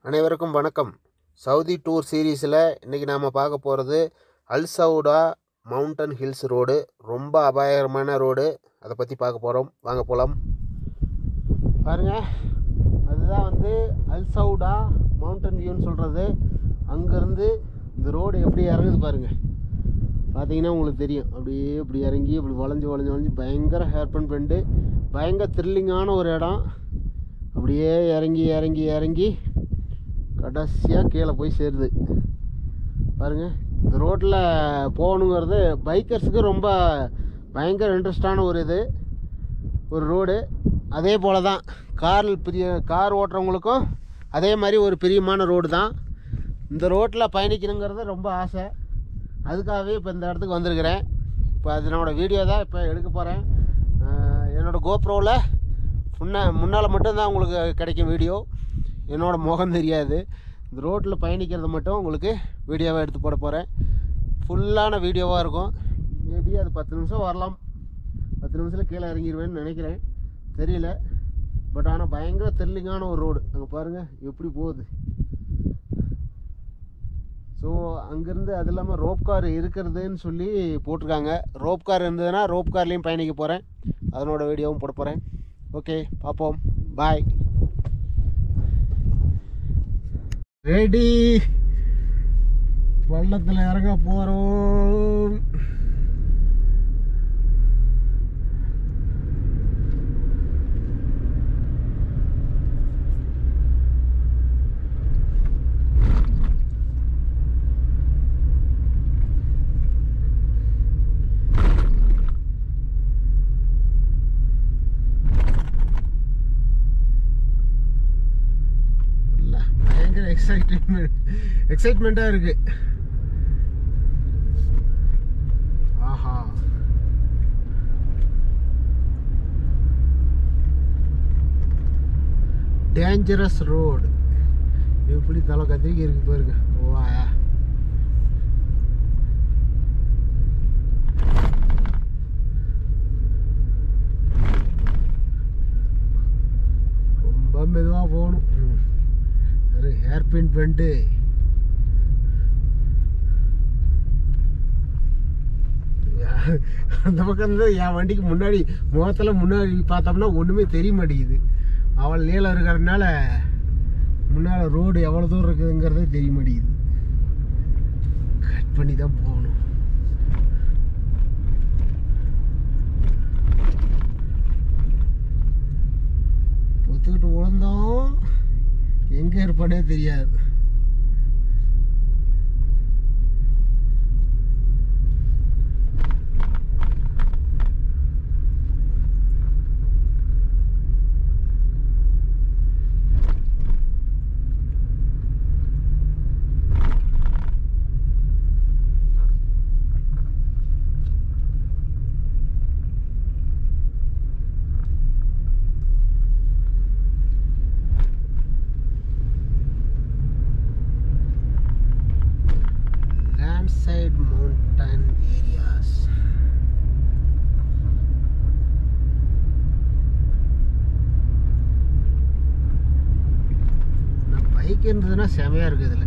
அனைவருக்கும் வணக்கம் Saudi tour சீரீஸில் இன்றைக்கி நாம் பார்க்க போகிறது அல்சவுடா மவுண்டன் ஹில்ஸ் ரோடு ரொம்ப அபாயகரமான ரோடு அதை பற்றி பார்க்க போகிறோம் வாங்க போகலாம் பாருங்க அதுதான் வந்து அல்சவுடா மவுண்டன் வியூன்னு சொல்கிறது அங்கேருந்து இந்த ரோடு எப்படி இறங்குது பாருங்கள் பார்த்தீங்கன்னா உங்களுக்கு தெரியும் அப்படியே இப்படி இறங்கி இப்படி வளைஞ்சு வளைஞ்சு வளைஞ்சு பயங்கர ஹேர்பன் பெண்டு பயங்கர த்ரில்லிங்கான ஒரு இடம் அப்படியே இறங்கி இறங்கி இறங்கி கடைசியாக கீழே போய் சேருது பாருங்க இந்த ரோட்டில் போகணுங்கிறது பைக்கர்ஸுக்கு ரொம்ப பயங்கர இன்ட்ரெஸ்டான ஒரு இது ஒரு ரோடு அதே போல் தான் கார் பிரிய கார் ஓட்டுறவங்களுக்கும் அதே மாதிரி ஒரு பிரியமான ரோடு தான் இந்த ரோட்டில் பயணிக்கணுங்கிறது ரொம்ப ஆசை அதுக்காகவே இப்போ இந்த இடத்துக்கு வந்திருக்கிறேன் இப்போ அதனோட வீடியோ தான் இப்போ எடுக்க போகிறேன் என்னோடய கோப்ரோவில் முன்ன முன்னால் மட்டும்தான் உங்களுக்கு கிடைக்கும் வீடியோ என்னோடய முகம் தெரியாது இந்த ரோட்டில் பயணிக்கிறது மட்டும் உங்களுக்கு வீடியோவாக எடுத்து போட போகிறேன் ஃபுல்லான வீடியோவாக இருக்கும் மேபி அது பத்து நிமிஷம் வரலாம் பத்து நிமிஷத்தில் கீழே இறங்கிடுவேன்னு நினைக்கிறேன் தெரியல பட் ஆனால் பயங்கர த்ரில்லிங்கான ஒரு ரோடு அங்கே பாருங்கள் எப்படி போகுது ஸோ அங்கேருந்து அது இல்லாமல் ரோப் கார் இருக்கிறதுன்னு சொல்லி போட்டிருக்காங்க ரோப் கார் இருந்ததுன்னா ரோப் கார்லேயும் பயணிக்க போகிறேன் அதனோட வீடியோவும் போட போகிறேன் ஓகே பார்ப்போம் பாய் ரெடி பள்ளத்தில் இறங்க போகிறோம் இல்ல, பயங்கர எக்ஸைட்மெண்ட் எக்ஸைட்மெண்ட்டாக இருக்கு ஆஹா டேஞ்சரஸ் ரோடு எப்படி தலை கத்திரிக்கை இருக்கு பாருங்க வாயா ரொம்ப மெதுவாக போகணும் ஒரு ஹேர்பின் பண்ணிட்டு அந்த பக்கம் இருந்து என் வண்டிக்கு முன்னாடி முகத்தில் முன்னாடி பார்த்தோம்னா ஒன்றுமே தெரிய மாட்டேங்குது அவள் நீளம் இருக்கிறதுனால முன்னால் ரோடு எவ்வளோ தூரம் இருக்குதுங்கிறதே தெரிய மாட்டேங்குது கட் பண்ணி தான் போகணும் ஒத்துக்கிட்டு விழுந்தோம் எங்கே இருப்பானே தெரியாது landside mountain areas பைக் இருந்ததுன்னா செமையா இருக்கு இதுல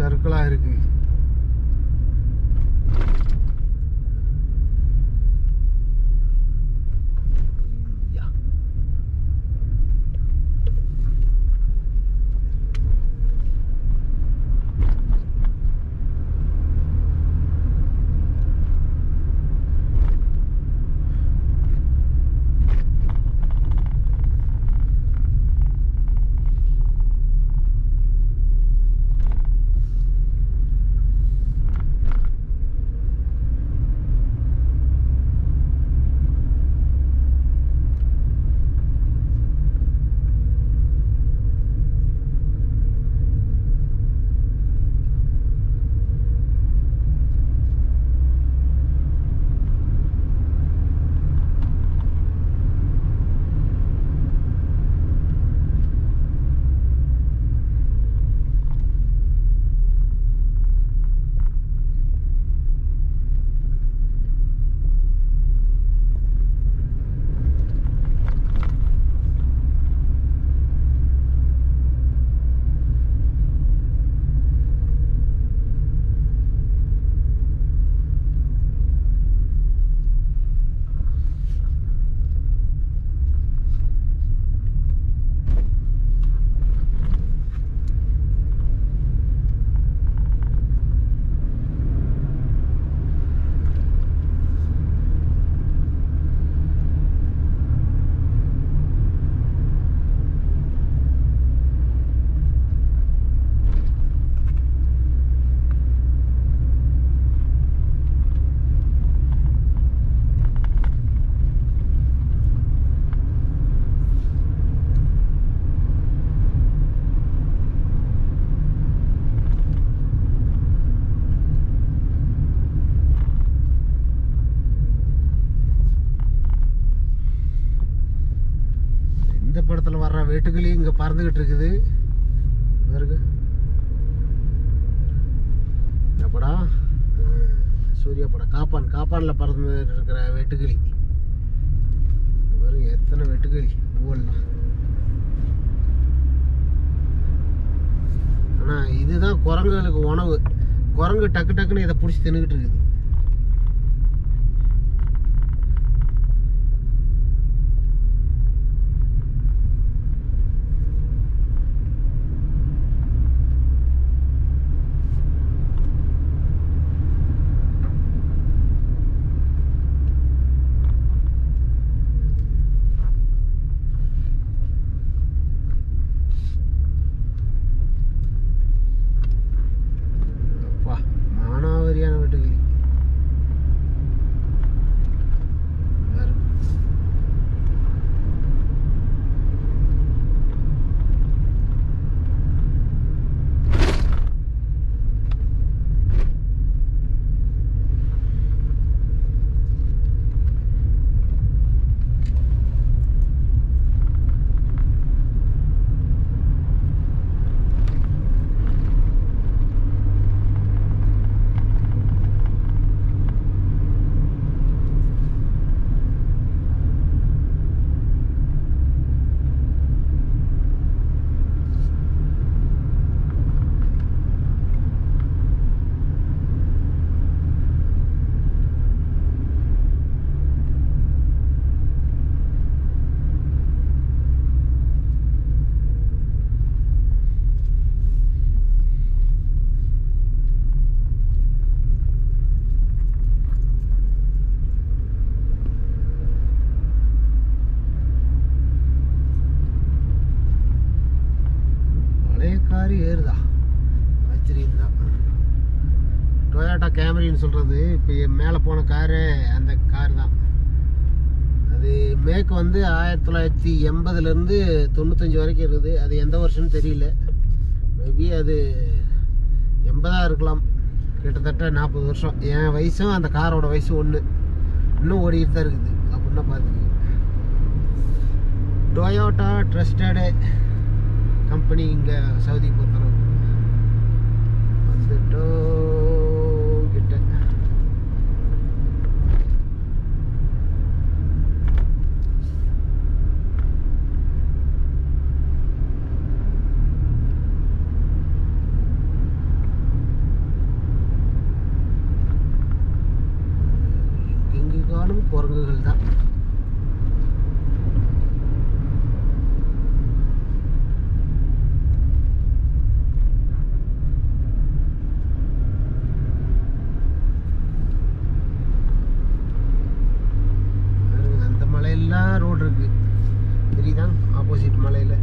கற்களாக இருக்கு ஐயா. இந்த படத்தில் வர்ற வெட்டுக்கிளி இங்கே பறந்துக்கிட்டு இருக்குது பாருங்க என்ன படம் அஹ், சூர்யா படம் காப்பான் காப்பானில் பறந்து இருக்கிற வெட்டுக்கிளி இங்க பாருங்க எத்தனை வெட்டுக்கிளி பூவெல்லாம் ஆனால் இதுதான் குரங்குகளுக்கு உணவு குரங்கு டக்கு டக்குன்னு இதை பிடிச்சி தின்னுக்கிட்டு இருக்குது அப்பா மானாவரியான வெட்டுக்கிளி வேற பழைய கார் ஏறுதா ஆச்சரியம் தான் டொயோட்டா கேமரின்னு சொல்கிறது இப்போ மேலே போன காரு அந்த கார் தான் அது மேக் வந்து ஆயிரத்தி தொள்ளாயிரத்தி எண்பதுலேருந்து தொண்ணூத்தஞ்சு வரைக்கும் இருக்குது அது எந்த வருஷம்னு தெரியல மேபி அது எண்பதாக இருக்கலாம் கிட்டத்தட்ட நாற்பது வருஷம் என் வயசும் அந்த காரோட வயசும் ஒன்று இன்னும் ஓடிட்டு தான் இருக்குது அப்படின்னா பார்த்துக்கங்க டொயோட்டா ட்ரஸ்டடு கம்பெனி இங்கே சவுதி பொறுத்தளவு வந்துட்டோம் கிட்ட குரங்குகள் தான் பாருங்க, அந்த மலையெல்லாம் ரோடு இருக்கு தெரியுதா ஆப்போசிட் மலையில்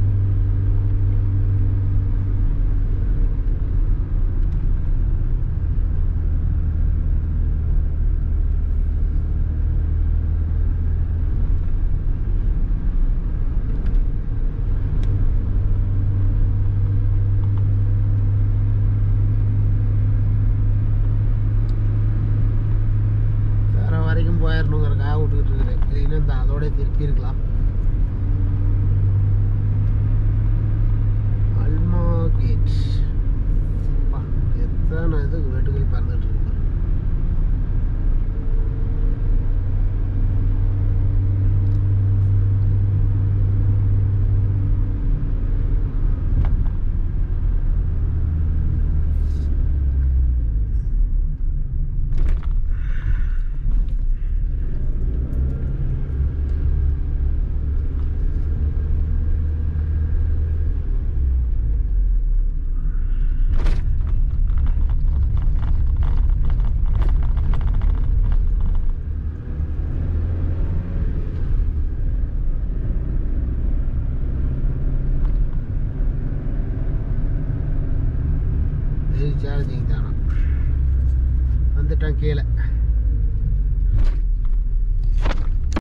வேற வரைக்கும் போயிடணுங்கிறக்காக விட்டுக்கிட்டு இருக்கிறேன் இல்லைன்னா இந்த அதோட திருப்பி இருக்கலாம் அல்மா கேட் அப்பா, எத்தனை இது வெட்டுக்கிளி பறந்துட்டு இருக்கு பாருங்க. வெரி சேலஞ்சிங் தானா வந்துட்டான் கீழே